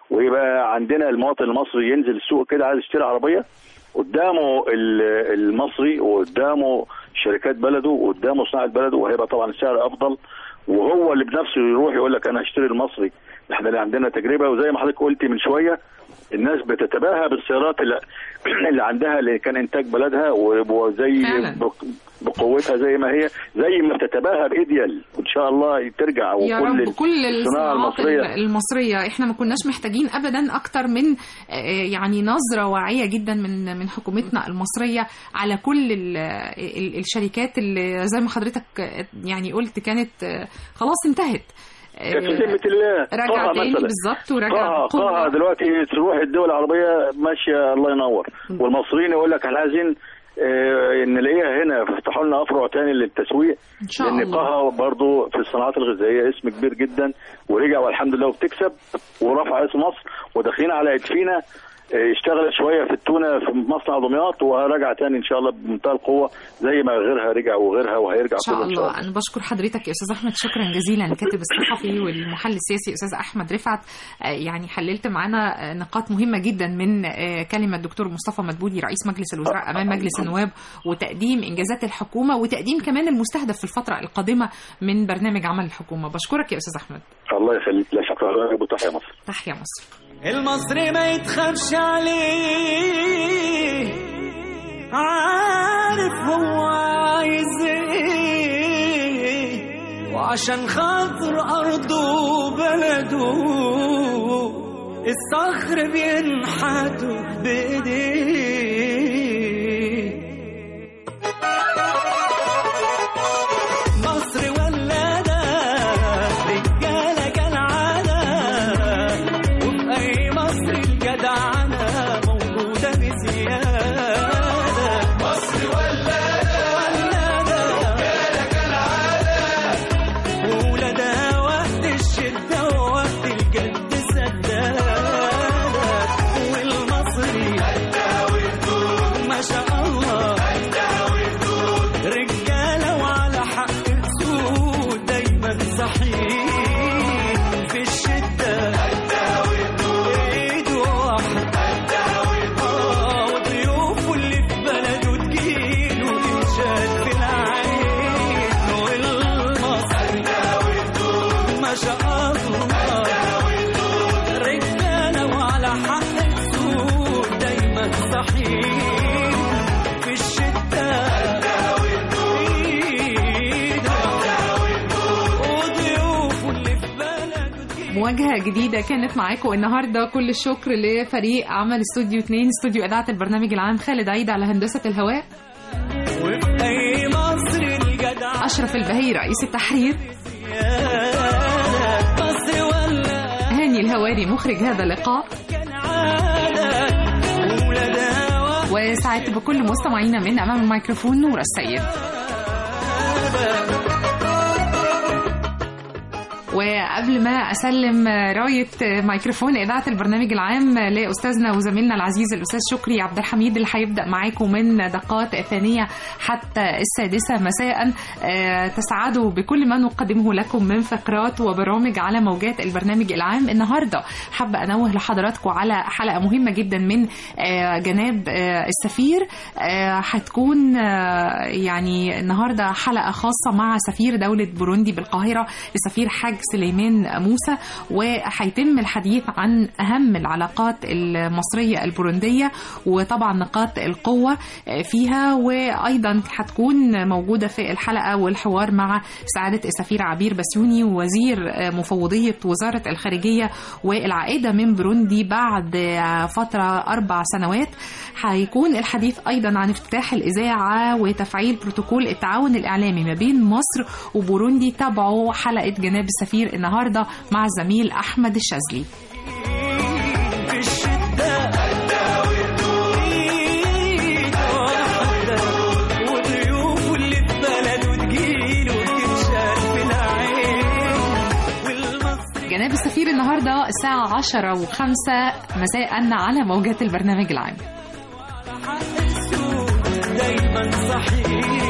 Speaker 3: ويبقى عندنا المواطن المصري ينزل السوق كده عايز يشتري عربيه قدامه ال- المصري وقدامه شركات بلده وقدامه صناعه بلده وهيبقى طبعا السعر افضل وهو اللي بنفسه يروح يقول لك انا هشتري المصري احنا اللي عندنا تجربه وزي ما حضرتك قلتي من شويه الناس بتتباهى بالسيارات اللي, اللي عندها اللي كان انتاج بلدها وزي
Speaker 2: فعلا.
Speaker 3: بق- بقوتها زي ما هي زي ما بتتباهى بايديال وان شاء الله ترجع
Speaker 2: يا
Speaker 3: وكل
Speaker 2: رب كل
Speaker 3: الصناعه
Speaker 2: الصناعات
Speaker 3: المصريه
Speaker 2: المصرية احنا ما كناش محتاجين ابدا اكتر من آه، يعني نظرة واعية جدا من من حكومتنا المصرية على كل ال- ال- الشركات اللي زي ما حضرتك آه، يعني قلت كانت آى خلاص انتهت آه،
Speaker 3: كانت في ذمه الله
Speaker 2: رجع
Speaker 3: طه
Speaker 2: تاني
Speaker 3: مثلا
Speaker 2: بالظبط ورجع
Speaker 3: طه طه
Speaker 2: بقوة.
Speaker 3: دلوقتي تروح الدول العربيه ماشيه الله ينور والمصريين يقول لك احنا عايزين آه، نلاقيها هنا فافتحوا لنا افرع تاني للتسويق
Speaker 2: ان شاء
Speaker 3: لان
Speaker 2: الله
Speaker 3: قها برضو في الصناعات الغذائيه اسم كبير جدا ورجع والحمد لله وبتكسب ورفع اسم مصر وداخلين على ادفينا آه، اشتغلت شويه في التونه في مصنع دمياط وهرجع تاني ان شاء الله بمنتهى القوه زي ما غيرها رجع وغيرها وهيرجع
Speaker 2: ان شاء
Speaker 3: كله ان شاء
Speaker 2: الله
Speaker 3: الله
Speaker 2: انا بشكر حضرتك يا استاذ احمد شكرا جزيلا الكاتب الصحفي والمحلل السياسي استاذ احمد رفعت آه، يعني حللت معانا آه، نقاط مهمه جدا من آه، كلمه الدكتور مصطفى مدبولي رئيس مجلس الوزراء امام مجلس النواب وتقديم انجازات الحكومه وتقديم كمان المستهدف في الفتره القادمه من برنامج عمل الحكومه بشكرك يا استاذ احمد
Speaker 3: الله يخليك لا شكرا لك وتحيا مصر
Speaker 2: تحيا مصر
Speaker 5: المصري ما يتخافش عليه عارف هو عايز ايه وعشان خاطر ارضه وبلده الصخر بينحتوا بايديه مصر ولادة رجالة كالعادة وفي أي مصر الجدعنة موجودة بزيادة مصر ولادة رجالة كالعادة وولادها وقت الشدة ووقت الجد سدادة والمصري ما شاء الله رجالة وعلى حق سود دايما صحيح في الشدة ايد واحدة آه، وضيوفه اللي في بلده تجيله تنشال في العين والمصري ما شاء الله رجالة وعلى حق سود دايما صحيح في الشدة وضيوفه اللي في بلده تجيله
Speaker 2: مواجهة جديدة كانت معاكم النهاردة كل الشكر لفريق عمل استوديو 2 استوديو إذاعة البرنامج العام خالد عيد على هندسة الهواء
Speaker 5: وفي أي مصر الجدع
Speaker 2: أشرف البهي رئيس التحرير
Speaker 5: مصر ولا
Speaker 2: هاني الهواري مخرج هذا اللقاء
Speaker 5: كان عادة ولادها
Speaker 2: وسعدت بكل مستمعينا من أمام الميكروفون نور السيد وقبل ما اسلم رايه ميكروفون اذاعه البرنامج العام لاستاذنا وزميلنا العزيز الاستاذ شكري عبد الحميد اللي هيبدا معاكم من دقات ثانيه حتى السادسه مساء آه، تسعدوا بكل ما نقدمه لكم من فقرات وبرامج على موجات البرنامج العام النهارده حابه انوه لحضراتكم على حلقه مهمه جدا من آه، جناب آه، السفير آه، هتكون آه، يعني النهارده حلقه خاصه مع سفير دوله بوروندي بالقاهره السفير حاج سليمان موسى وهيتم الحديث عن اهم العلاقات المصريه البورونديه وطبعا نقاط القوه فيها وايضا هتكون موجوده في الحلقه والحوار مع سعاده السفير عبير بسيوني وزير مفوضيه وزاره الخارجيه والعائده من بوروندي بعد فتره اربع سنوات هيكون الحديث ايضا عن افتتاح الاذاعه وتفعيل بروتوكول التعاون الاعلامي ما بين مصر وبوروندي تابعوا حلقه جناب السفير النهارده مع الزميل احمد الشاذلي
Speaker 5: في الشدة إيد واحدة وضيوفه اللي في بلده تجيله تنشال في العين والمصري
Speaker 2: جناب السفير النهارده الساعه 10 و5 مساء على موجات البرنامج العام
Speaker 5: حق السود دايما صحيح